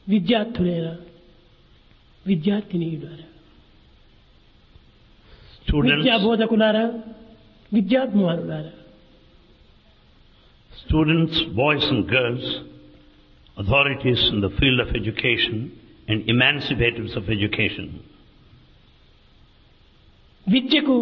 విద్యార్థులేరా విద్యార్థినీయులారా Students, విద్యా బోధకులారా విద్యాభిమానులారా students, boys and girls, authorities in the field of education and emancipators of education. విద్యకు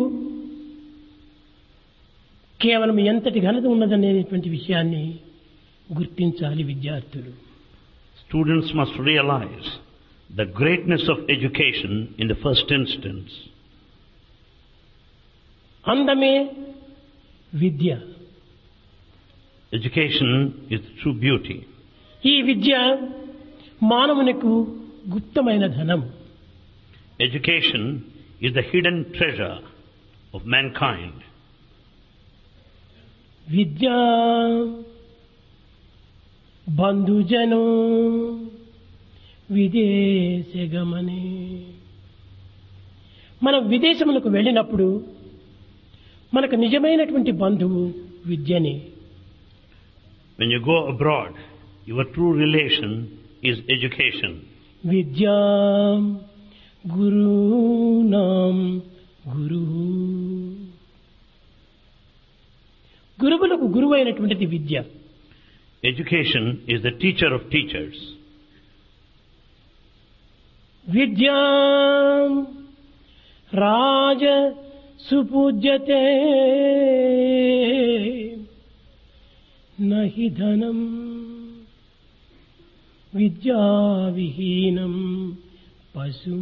కేవలం ఎంతటి ఘనత ఉన్నదనేటువంటి విషయాన్ని గుర్తించాలి విద్యార్థులు Students must realize the greatness of education in the first instance. అందమే విద్య Education is true beauty. ఈ విద్య మానవునికి గుప్తమైన ధనం Education is the hidden treasure of mankind. విద్యా బంధుజనో విదేశగమనే మనం విదేశములకు వెళ్ళినప్పుడు మనకు నిజమైనటువంటి బంధువు విద్యనే When you go abroad, your true relation is education. విద్యా గురునాం గురు గురువులకు గురువైనటువంటిది విద్య Education is the teacher of teachers. విద్యా రాజ సుపూజ్యతే నహి ధనం విద్యావిహీనం పశు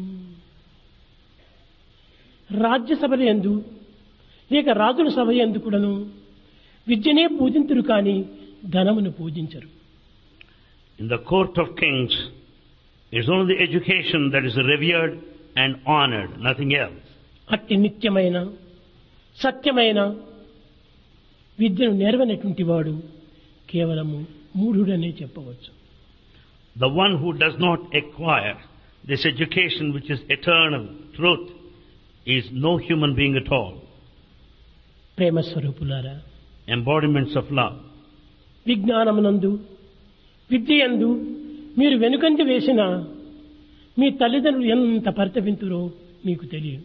రాజ్యసభల ఎందు లేక రాజుల సభ ఎందు కూడాను విద్యనే పూజింతురు కానీ ధనమును పూజించరు In the court of kings, it's only the education that is revered and honored, nothing else. అట్టి నిత్యమైన సత్యమైన విద్యను నేర్వనటువంటి వాడు కేవలము మూఢుడనే చెప్పవచ్చు The one who does not acquire this education which is eternal truth is no human being at all. ప్రేమ స్వరూపులారా Embodiments of love. విజ్ఞానమునందు విద్యందు మీరు వెనుకంజ వేసిన మీ తల్లిదండ్రులు ఎంత పరితపింతురో మీకు తెలియదు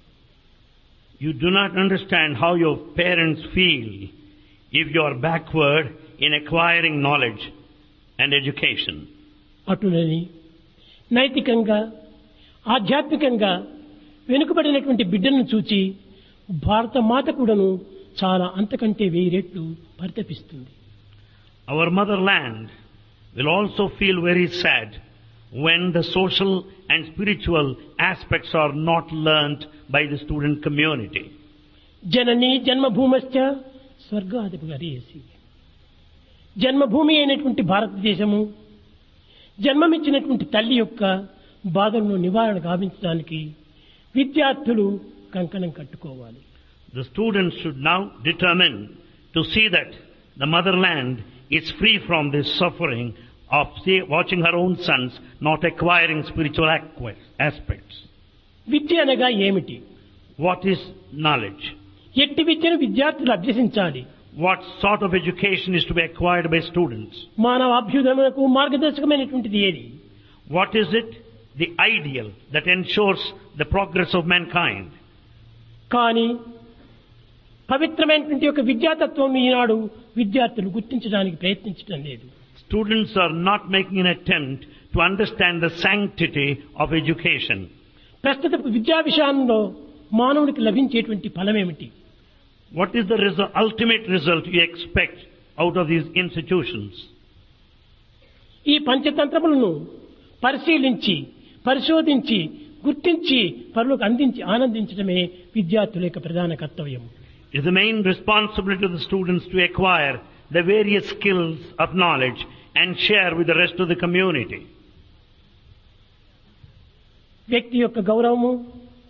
You do not understand how your parents feel if you are backward in acquiring knowledge and education. అటులని నైతికంగా ఆధ్యాత్మికంగా వెనుకబడినటువంటి బిడ్డలను చూచి భారత మాత కూడాను చాలా అంతకంటే వెయ్యి రెట్లు పరితపిస్తుంది Our motherland will also feel very sad when the social and spiritual aspects are not learnt by the student community. జనని జన్మభూమశ్చ స్వర్గాధిప గరీయసి జన్మభూమి అయినటువంటి భారతదేశము జన్మమిచ్చినటువంటి తల్లి యొక్క బాధలను నివారణ గావించడానికి విద్యార్థులు కంకణం కట్టుకోవాలి The students should now determine to see that the motherland is free from this suffering of see, watching her own sons not acquiring spiritual acqu- aspects. విద్య అనగా ఏమిటి What is knowledge? ఎట్టి విద్యను విద్యార్థులు అభ్యసించాలి What sort of education is to be acquired by students? మానవ అభ్యుదయములకు మార్గదర్శకమైనటువంటిది ఏది What is it? The ideal that ensures the progress of mankind. కానీ పవిత్రమైనటువంటి యొక్క విద్యాతత్వం ఈనాడు విద్యార్థులు గుర్తించడానికి ప్రయత్నించడం లేదు Students are not making an attempt to understand the sanctity of education. ప్రస్తుత విద్యా విషయంలో మానవునికి లభించేటువంటి ఫలమేమిటి What is the result, ultimate result you expect out of these institutions? ఈ పంచతంత్రములను పరిశీలించి పరిశోధించి గుర్తించి పరులకు అందించి ఆనందించడమే విద్యార్థుల యొక్క ప్రధాన కర్తవ్యం It is the main responsibility of the students to acquire the various skills of knowledge and share with the rest of the community. వ్యక్తి యొక్క గౌరవము